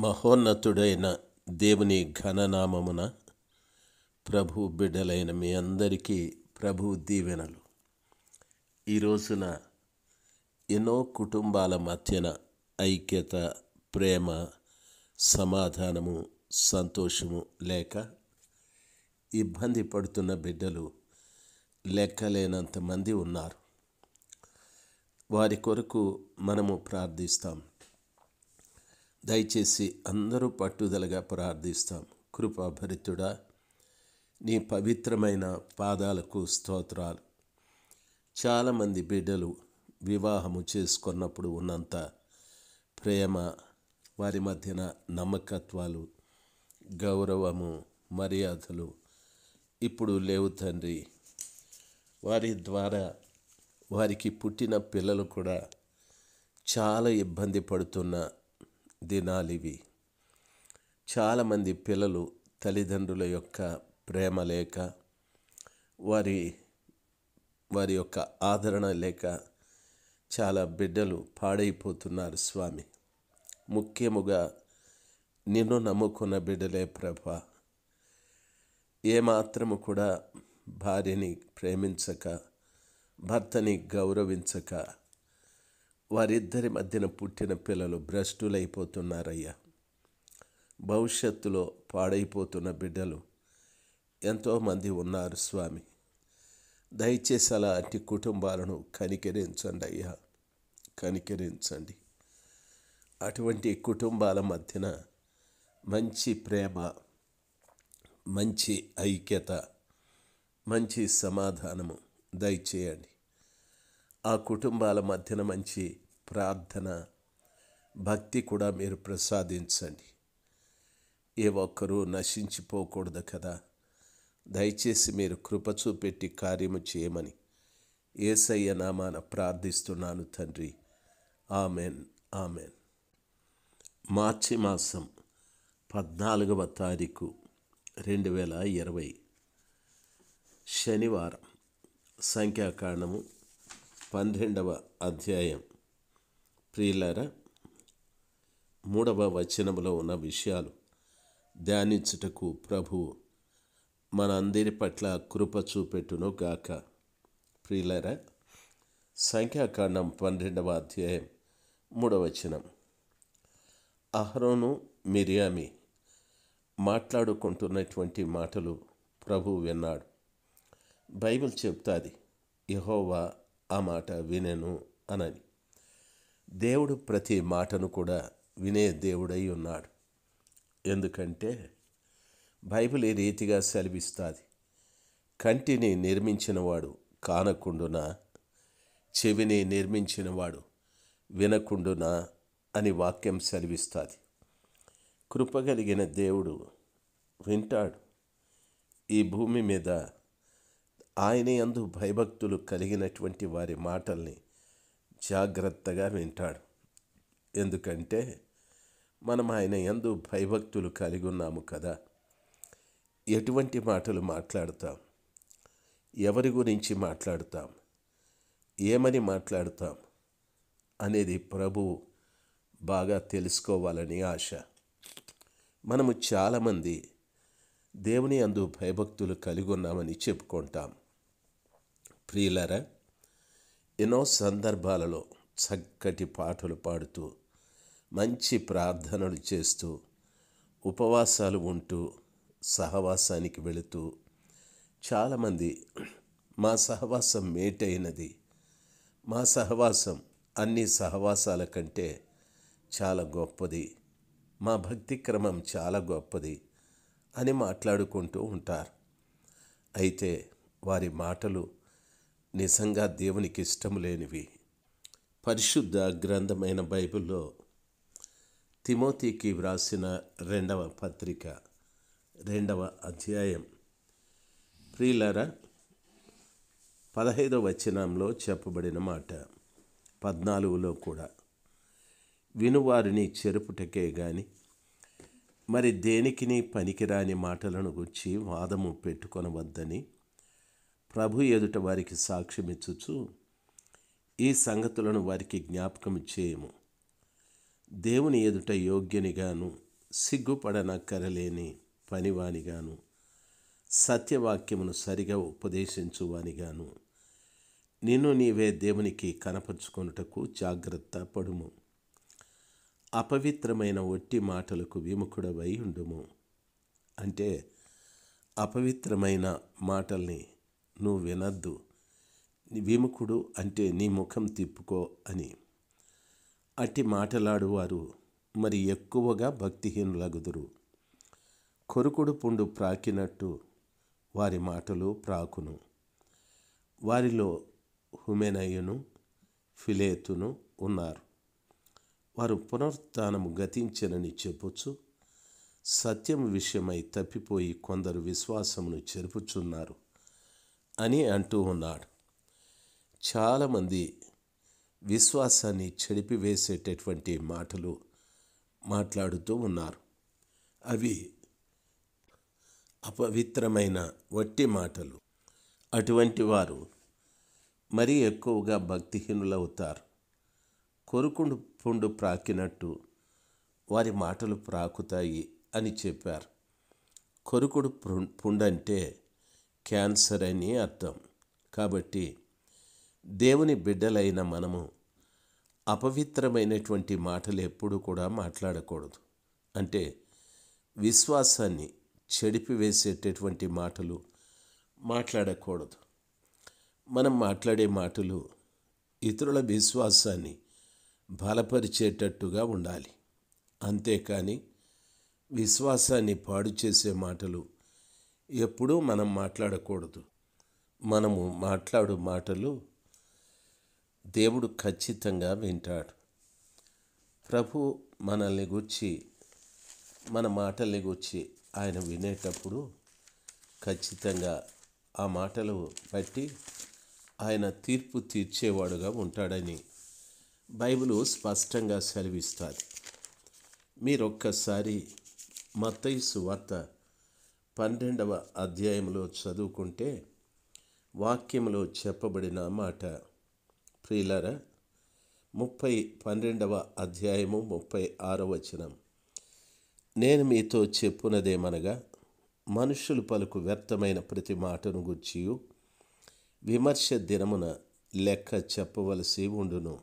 మహోన్నతుడైన దేవుని ఘననామమున ప్రభు బిడ్డలైన మీ అందరికీ ప్రభు దీవెనలు ఈ రోజున ఎన్నో కుటుంబాల మధ్యన ఐక్యత ప్రేమ సమాధానము సంతోషము లేక ఇబ్బంది పడుతున్న బిడ్డలు లెక్కలేనంత మంది ఉన్నారు వారి కొరకు మనము ప్రార్థిస్తాం దయచేసి అందరూ పట్టుదలగా ప్రార్థిస్తాం కృపాభరితుడా నీ పవిత్రమైన పాదాలకు స్తోత్రాలు చాలామంది బిడ్డలు వివాహము చేసుకున్నప్పుడు ఉన్నంత ప్రేమ వారి మధ్యన నమ్మకత్వాలు గౌరవము మర్యాదలు ఇప్పుడు లేవు తండ్రి వారి ద్వారా వారికి పుట్టిన పిల్లలు కూడా చాలా ఇబ్బంది పడుతున్న దినాలివి చాలామంది పిల్లలు తల్లిదండ్రుల యొక్క ప్రేమ లేక వారి వారి యొక్క ఆదరణ లేక చాలా బిడ్డలు పాడైపోతున్నారు స్వామి ముఖ్యముగా నిన్ను నమ్ముకున్న బిడ్డలే ప్రభ ఏమాత్రము కూడా భార్యని ప్రేమించక భర్తని గౌరవించక వారిద్దరి మధ్యన పుట్టిన పిల్లలు భ్రష్టులైపోతున్నారయ్యా భవిష్యత్తులో పాడైపోతున్న బిడ్డలు ఎంతోమంది ఉన్నారు స్వామి దయచేసి అలాంటి కుటుంబాలను కనికరించండి అయ్యా కనికరించండి అటువంటి కుటుంబాల మధ్యన మంచి ప్రేమ మంచి ఐక్యత మంచి సమాధానము దయచేయండి ఆ కుటుంబాల మధ్యన మంచి ప్రార్థన భక్తి కూడా మీరు ప్రసాదించండి ఏ ఒక్కరూ నశించిపోకూడదు కదా దయచేసి మీరు కృప చూపెట్టి కార్యము చేయమని ఏసయ్య నామాన ప్రార్థిస్తున్నాను తండ్రి ఆమెన్ ఆమెన్ మార్చి మాసం పద్నాలుగవ తారీఖు రెండు వేల ఇరవై శనివారం సంఖ్యాకాండము పన్నెండవ అధ్యాయం ప్రియులారా మూడవ వచనములో ఉన్న విషయాలు ధ్యానించుటకు ప్రభు మనందరి పట్ల కృప చూపెట్టును గాక ప్రియులారా సంఖ్యాకాండం పన్నెండవ అధ్యాయం మూడవ వచనం అహరోను మిరియామి మాట్లాడుకుంటున్నటువంటి మాటలు ప్రభు విన్నాడు బైబిల్ చెప్తాది యహోవా ఆ మాట వినెను అనని దేవుడు ప్రతి మాటను కూడా వినే దేవుడై ఉన్నాడు ఎందుకంటే బైబిల్ ఈ రీతిగా సెలవిస్తుంది కంటిని నిర్మించినవాడు కానకుండునా చెవిని నిర్మించినవాడు వినకుండునా అని వాక్యం సెలవిస్తుంది కృపగలిగిన దేవుడు వింటాడు ఈ భూమి మీద ఆయన యందు భయభక్తులు కలిగినటువంటి వారి మాటల్ని జాగ్రత్తగా వింటాడు ఎందుకంటే మనం ఆయన యందు భయభక్తులు కలిగి ఉన్నాము కదా ఎటువంటి మాటలు మాట్లాడతాం ఎవరి గురించి మాట్లాడతాం ఏమని మాట్లాడతాం అనేది ప్రభువు బాగా తెలుసుకోవాలని ఆశ మనము చాలామంది దేవుని అందు భయభక్తులు కలిగి ఉన్నామని చెప్పుకుంటాం ప్రియులరా ఎన్నో సందర్భాలలో చక్కటి పాటలు పాడుతూ మంచి ప్రార్థనలు చేస్తూ ఉపవాసాలు ఉంటూ సహవాసానికి వెళుతూ చాలామంది మా సహవాసం మేటైనది మా సహవాసం అన్ని సహవాసాల కంటే చాలా గొప్పది మా భక్తి క్రమం చాలా గొప్పది అని మాట్లాడుకుంటూ ఉంటారు అయితే వారి మాటలు నిజంగా దేవునికి ఇష్టం లేనివి పరిశుద్ధ గ్రంథమైన బైబిల్లో తిమోతికి వ్రాసిన రెండవ పత్రిక రెండవ అధ్యాయం ప్రియులరా పదహైదవ వచనంలో చెప్పబడిన మాట పద్నాలుగులో కూడా వినువారిని చెరుపుటకే గాని మరి దేనికిని పనికిరాని మాటలను గుచ్చి వాదము పెట్టుకొనవద్దని ప్రభు ఎదుట వారికి సాక్ష్యమిచ్చుచు ఈ సంగతులను వారికి జ్ఞాపకం చేయము దేవుని ఎదుట యోగ్యునిగాను సిగ్గుపడనక్కరలేని పనివానిగాను సత్యవాక్యమును సరిగా ఉపదేశించువానిగాను నిన్ను నీవే దేవునికి కనపరుచుకొనుటకు జాగ్రత్త పడుము అపవిత్రమైన ఒట్టి మాటలకు విముఖుడవై ఉండుము అంటే అపవిత్రమైన మాటల్ని నువ్వు వినద్దు విముఖుడు అంటే నీ ముఖం తిప్పుకో అని అట్టి మాటలాడువారు మరి ఎక్కువగా భక్తిహీనులగుదురు కొరుకుడు పుండు ప్రాకినట్టు వారి మాటలు ప్రాకును వారిలో హుమెనయ్యను ఫిలేతును ఉన్నారు వారు పునరుత్నము గతించనని చెప్పుచు సత్యం విషయమై తప్పిపోయి కొందరు విశ్వాసమును చెరుపుచున్నారు అని అంటూ ఉన్నాడు చాలామంది విశ్వాసాన్ని చెడిపివేసేటటువంటి మాటలు మాట్లాడుతూ ఉన్నారు అవి అపవిత్రమైన వట్టి మాటలు అటువంటి వారు మరీ ఎక్కువగా భక్తిహీనులవుతారు కొరుకుండు పుండు ప్రాకినట్టు వారి మాటలు ప్రాకుతాయి అని చెప్పారు కొరుకుడు పుండంటే క్యాన్సర్ అని అర్థం కాబట్టి దేవుని బిడ్డలైన మనము అపవిత్రమైనటువంటి మాటలు ఎప్పుడూ కూడా మాట్లాడకూడదు అంటే విశ్వాసాన్ని చెడిపివేసేటటువంటి మాటలు మాట్లాడకూడదు మనం మాట్లాడే మాటలు ఇతరుల విశ్వాసాన్ని బలపరిచేటట్టుగా ఉండాలి అంతేకాని విశ్వాసాన్ని పాడు చేసే మాటలు ఎప్పుడూ మనం మాట్లాడకూడదు మనము మాట్లాడు మాటలు దేవుడు ఖచ్చితంగా వింటాడు ప్రభు మనల్ని గుర్చి మన మాటల్ని గుర్చి ఆయన వినేటప్పుడు ఖచ్చితంగా ఆ మాటలు బట్టి ఆయన తీర్పు తీర్చేవాడుగా ఉంటాడని బైబిల్ స్పష్టంగా సెలవిస్తుంది మీరొక్కసారి మత్తయి సువార్త పన్నెండవ అధ్యాయంలో చదువుకుంటే వాక్యంలో చెప్పబడిన మాట ప్రియులరా ముప్పై పన్నెండవ అధ్యాయము ముప్పై ఆరవ వచనం నేను మీతో చెప్పునదేమనగా మనుషులు పలుకు వ్యర్థమైన ప్రతి మాటను గుర్చియు విమర్శ దినమున లెక్క చెప్పవలసి ఉండును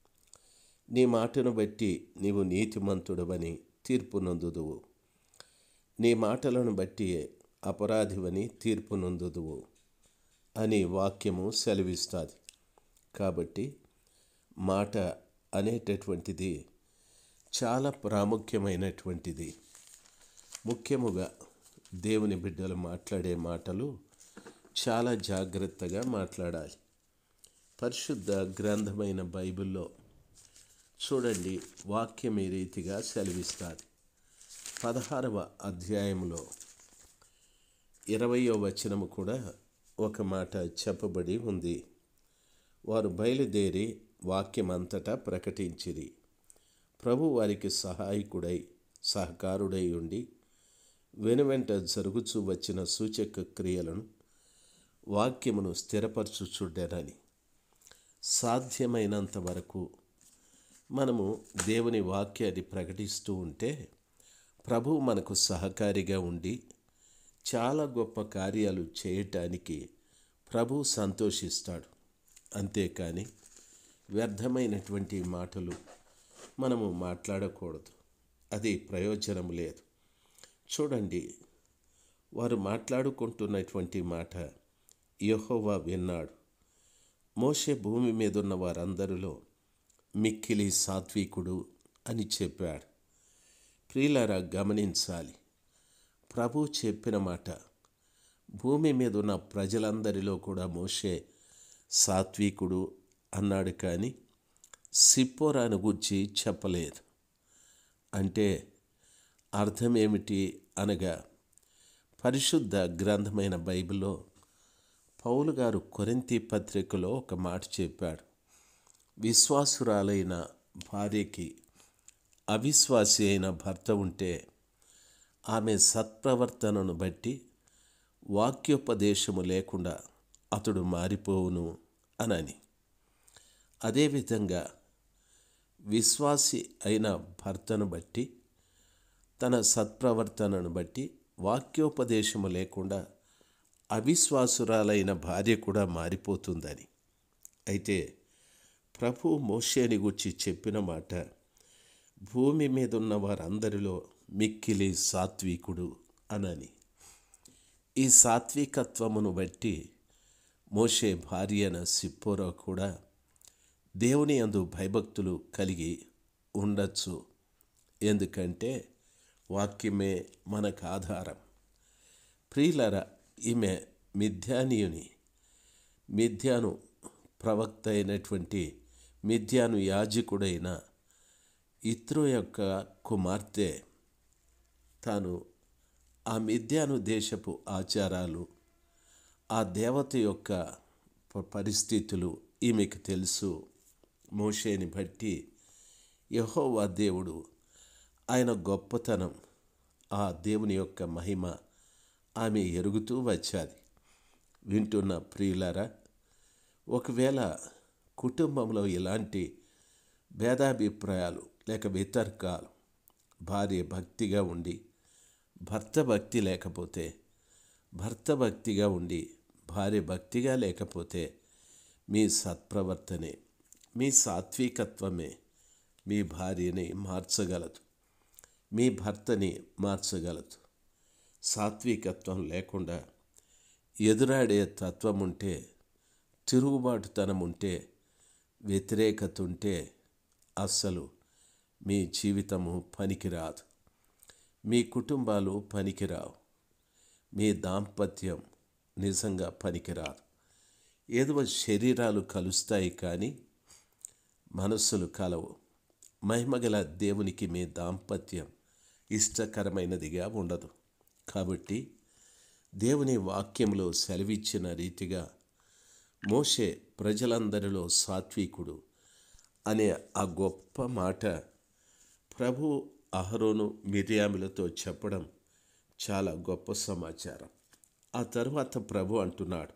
నీ మాటను బట్టి నీవు నీతిమంతుడవని తీర్పు నొందుదువు నీ మాటలను బట్టి అపరాధివని తీర్పు నొందుదువు అని వాక్యము సెలవిస్తుంది కాబట్టి మాట అనేటటువంటిది చాలా ప్రాముఖ్యమైనటువంటిది ముఖ్యముగా దేవుని బిడ్డలు మాట్లాడే మాటలు చాలా జాగ్రత్తగా మాట్లాడాలి పరిశుద్ధ గ్రంథమైన బైబిల్లో చూడండి వాక్యం ఈ రీతిగా సెలవిస్తుంది పదహారవ అధ్యాయంలో ఇరవయో వచనము కూడా ఒక మాట చెప్పబడి ఉంది వారు బయలుదేరి వాక్యమంతటా ప్రకటించిరి ప్రభు వారికి సహాయకుడై సహకారుడై ఉండి వెనువెంట జరుగుచూ వచ్చిన సూచక క్రియలను వాక్యమును స్థిరపరచుచుడ్డారని సాధ్యమైనంత వరకు మనము దేవుని వాక్యాన్ని ప్రకటిస్తూ ఉంటే ప్రభు మనకు సహకారిగా ఉండి చాలా గొప్ప కార్యాలు చేయటానికి ప్రభు సంతోషిస్తాడు అంతేకాని వ్యర్థమైనటువంటి మాటలు మనము మాట్లాడకూడదు అది ప్రయోజనం లేదు చూడండి వారు మాట్లాడుకుంటున్నటువంటి మాట యహోవా విన్నాడు మోషే భూమి మీద ఉన్న వారందరిలో మిక్కిలి సాత్వికుడు అని చెప్పాడు ప్రియులారా గమనించాలి ప్రభు చెప్పిన మాట భూమి మీద ఉన్న ప్రజలందరిలో కూడా మోషే సాత్వికుడు అన్నాడు కానీ సిప్పోరాను గురించి చెప్పలేదు అంటే అర్థం ఏమిటి అనగా పరిశుద్ధ గ్రంథమైన బైబిల్లో పౌలు గారు కొరింతి పత్రికలో ఒక మాట చెప్పాడు విశ్వాసురాలైన భార్యకి అవిశ్వాసి అయిన భర్త ఉంటే ఆమె సత్ప్రవర్తనను బట్టి వాక్యోపదేశము లేకుండా అతడు మారిపోవును అనని అదేవిధంగా విశ్వాసి అయిన భర్తను బట్టి తన సత్ప్రవర్తనను బట్టి వాక్యోపదేశము లేకుండా అవిశ్వాసురాలైన భార్య కూడా మారిపోతుందని అయితే ప్రభు మోషేని గురించి చెప్పిన మాట భూమి మీద ఉన్న వారందరిలో మిక్కిలి సాత్వికుడు అనని ఈ సాత్వికత్వమును బట్టి మోషే భార్య అయిన సిప్పోరా కూడా దేవుని అందు భయభక్తులు కలిగి ఉండొచ్చు ఎందుకంటే వాక్యమే మనకు ఆధారం ప్రియులర ఈమె మిథ్యానీయుని మిథ్యాను ప్రవక్త అయినటువంటి మిథ్యాను యాజకుడైన ఇత్రో యొక్క కుమార్తె తాను ఆ మిథ్యాను దేశపు ఆచారాలు ఆ దేవత యొక్క ప- పరిస్థితులు ఈమెకు తెలుసు మోషేని బట్టి యెహోవా దేవుడు ఆయన గొప్పతనం ఆ దేవుని యొక్క మహిమ ఆమె ఎరుగుతూ వచ్చాది వింటున్న ప్రియులారా ఒకవేళ కుటుంబంలో ఇలాంటి భేదాభిప్రాయాలు లేక వితర్కాలు భార్య భక్తిగా ఉండి భర్త భక్తి లేకపోతే భర్త భక్తిగా ఉండి భార్య భక్తిగా లేకపోతే మీ సత్ప్రవర్తనే మీ సాత్వికత్వమే మీ భార్యని మార్చగలదు మీ భర్తని మార్చగలదు సాత్వికత్వం లేకుండా ఎదురాడే తత్వం ఉంటే తిరుగుబాటుతనం ఉంటే వ్యతిరేకత ఉంటే అస్సలు మీ జీవితము పనికిరాదు మీ కుటుంబాలు పనికిరావు మీ దాంపత్యం నిజంగా పనికిరాదు ఏదో శరీరాలు కలుస్తాయి కానీ మనస్సులు కలవు మహిమగల దేవునికి మీ దాంపత్యం ఇష్టకరమైనదిగా ఉండదు కాబట్టి దేవుని వాక్యంలో సెలవిచ్చిన రీతిగా మోషే ప్రజలందరిలో సాత్వికుడు అనే ఆ గొప్ప మాట ప్రభు అహరోను మిర్యాములతో చెప్పడం చాలా గొప్ప సమాచారం ఆ తరువాత ప్రభు అంటున్నాడు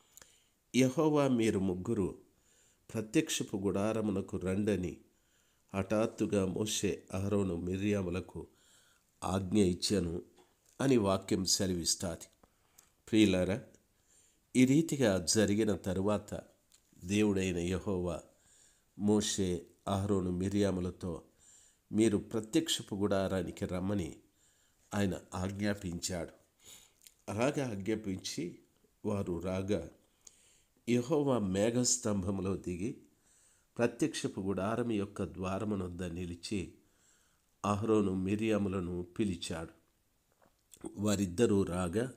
యహోవా మీరు ముగ్గురు ప్రత్యక్షపు గుడారమునకు రండని హఠాత్తుగా మోషే అహరోను మిర్యాములకు ఆజ్ఞ ఇచ్చాను అని వాక్యం సెలవిస్తాది ప్రియులారా ఈ రీతిగా జరిగిన తరువాత దేవుడైన యహోవా మోషే అహరోను మిరియాములతో మీరు ప్రత్యక్షపు గుడారానికి రమ్మని ఆయన ఆజ్ఞాపించాడు అలాగా ఆజ్ఞాపించి వారు రాగా యహోవా మేఘస్తంభంలో దిగి ప్రత్యక్షపు గుడారం యొక్క ద్వారమునొద్ద నిలిచి అహరోను మిరియాములను పిలిచాడు వారిద్దరూ రాగా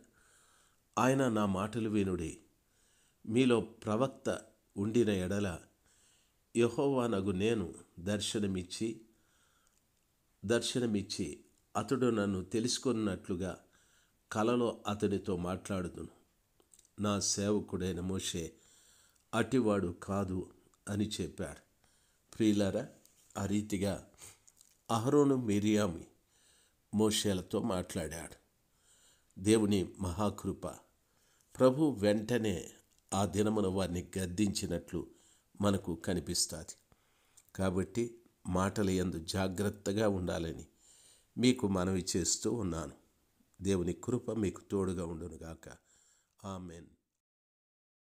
ఆయన నా మాటలు వినుడి మీలో ప్రవక్త ఉండిన ఎడల యహోవానగు నేను దర్శనమిచ్చి దర్శనమిచ్చి అతడు నన్ను తెలుసుకున్నట్లుగా కలలో అతనితో మాట్లాడుదును నా సేవకుడైన మోషే అటివాడు కాదు అని చెప్పాడు ప్రియులారా ఆ రీతిగా అహరోను మిరియామి మోషేలతో మాట్లాడాడు దేవుని మహాకృప ప్రభు వెంటనే ఆ దినమున వారిని గద్దించినట్లు మనకు కనిపిస్తుంది కాబట్టి మాటల యందు జాగ్రత్తగా ఉండాలని మీకు మనవి చేస్తూ ఉన్నాను దేవుని కృప మీకు తోడుగా ఉండునుగాక ఆమెన్